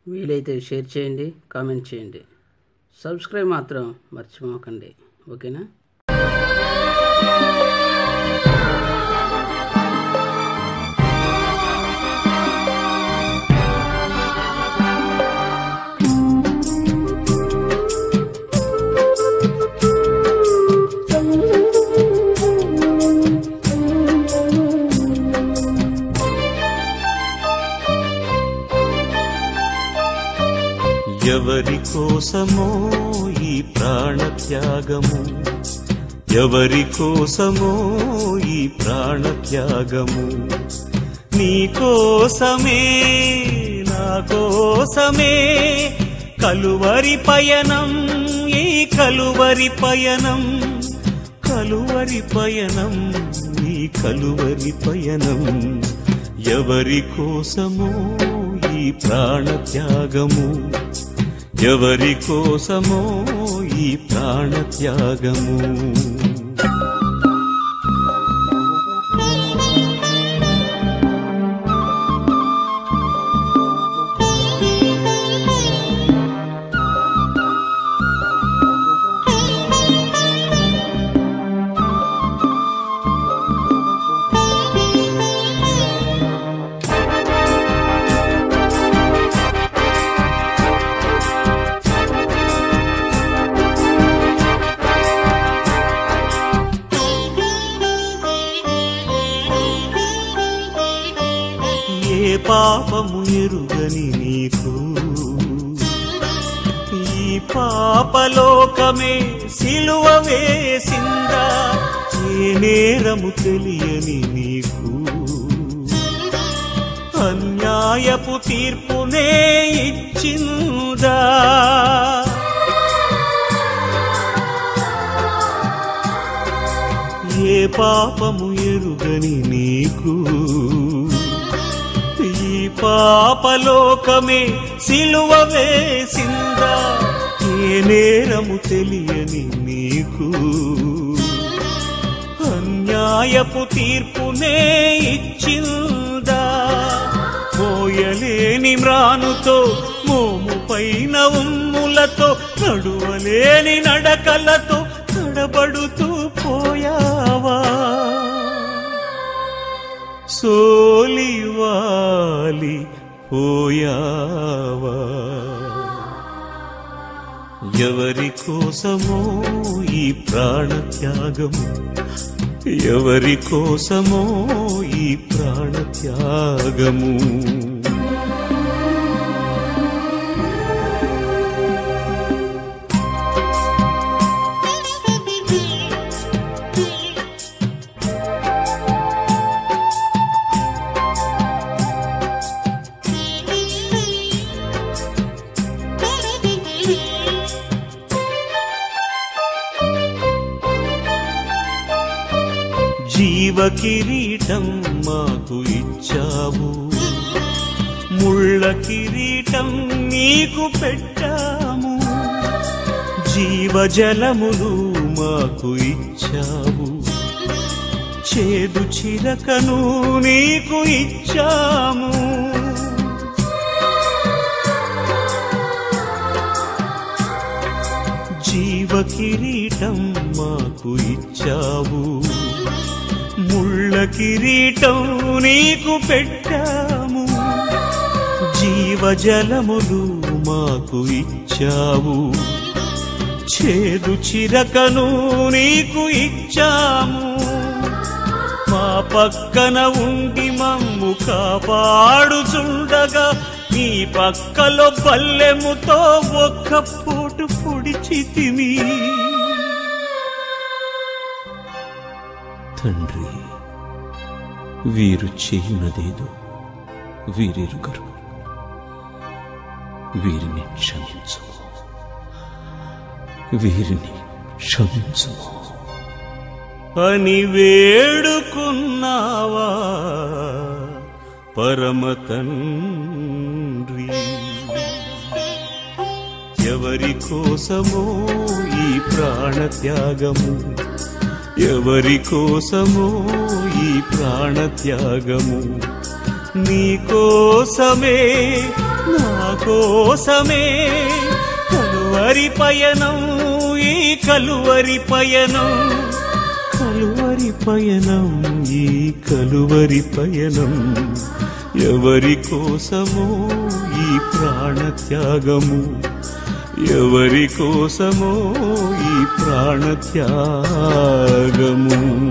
వీలైతే షేర్ చేయండి కామెంట్ చేయండి సబ్స్క్రైబ్ మాత్రం మర్చిపోకండి ఓకేనా ఎవరి కోసమో ఈ ప్రాణ త్యాగము ఎవరి కోసమో ఈ ప్రాణ త్యాగము నీ కోసమే నా కోసమే కలువరి పయనం ఈ కలువరి పయనం కలువరి పయనం ఈ కలువరి పయనం ఎవరి కోసమో ఈ ప్రాణ త్యాగము ఎవరి కోసమో ఈ ప్రాణ త్యాగము ఏ పాపము ఎరుగని నీకు ఈ పాపలోకమే సిలువ వేసిందా ఏ నేరము తెలియని నీకు అన్యాయపు తీర్పునే ఇచ్చిందా ఏ పాపము ఎరుగని నీకు ఈ పాపలోకమే సిలువ వేసిందా ఏ నేరము తెలియని నీకు అన్యాయపు తీర్పునే ఇచ్చిందా మోయలేని మ్రానుతో మోము పైన ఉమ్ములతో నడువలేని నడకలతో తడబడుతూ పోయావా సోలివాలి పోయావా ఎవరి కోసమో ఈ ప్రాణ త్యాగము ఎవరి కోసమో ఈ ప్రాణ త్యాగము జీవ కిరీటం మాకు ఇచ్చావు ముళ్ళ కిరీటం నీకు పెట్టాము జీవజలములు మాకు ఇచ్చావు చేదు చిరకను నీకు ఇచ్చాము జీవ కిరీటం మాకు ఇచ్చావు ముళ్ళ కిరీటం నీకు పెట్టాము జీవజలములు మాకు ఇచ్చావు చేదు చిరకను నీకు ఇచ్చాము మా పక్కన ఉండి మమ్ము కాపాడుచుండగా నీ పక్కలో బల్లెముతో ఒక్క పోటు పొడిచితిమి తండ్రి వీరు చేయునదేదో వీరెరుగరు వీరిని క్షమించుము వీరిని క్షమించుము అని వేడుకున్నావా పరమ తండ్రి ఎవరి కోసమో ఈ ప్రాణ త్యాగము ఎవరి కోసమో ఈ ప్రాణ త్యాగము నీ కోసమే నా కోసమే కలువరి పయనం ఈ కలువరి పయనం కలువరి పయనం ఈ కలువరి పయనం ఎవరి కోసమో ఈ ప్రాణ త్యాగము ఎవరి కోసమో ఈ ప్రాణ త్యాగము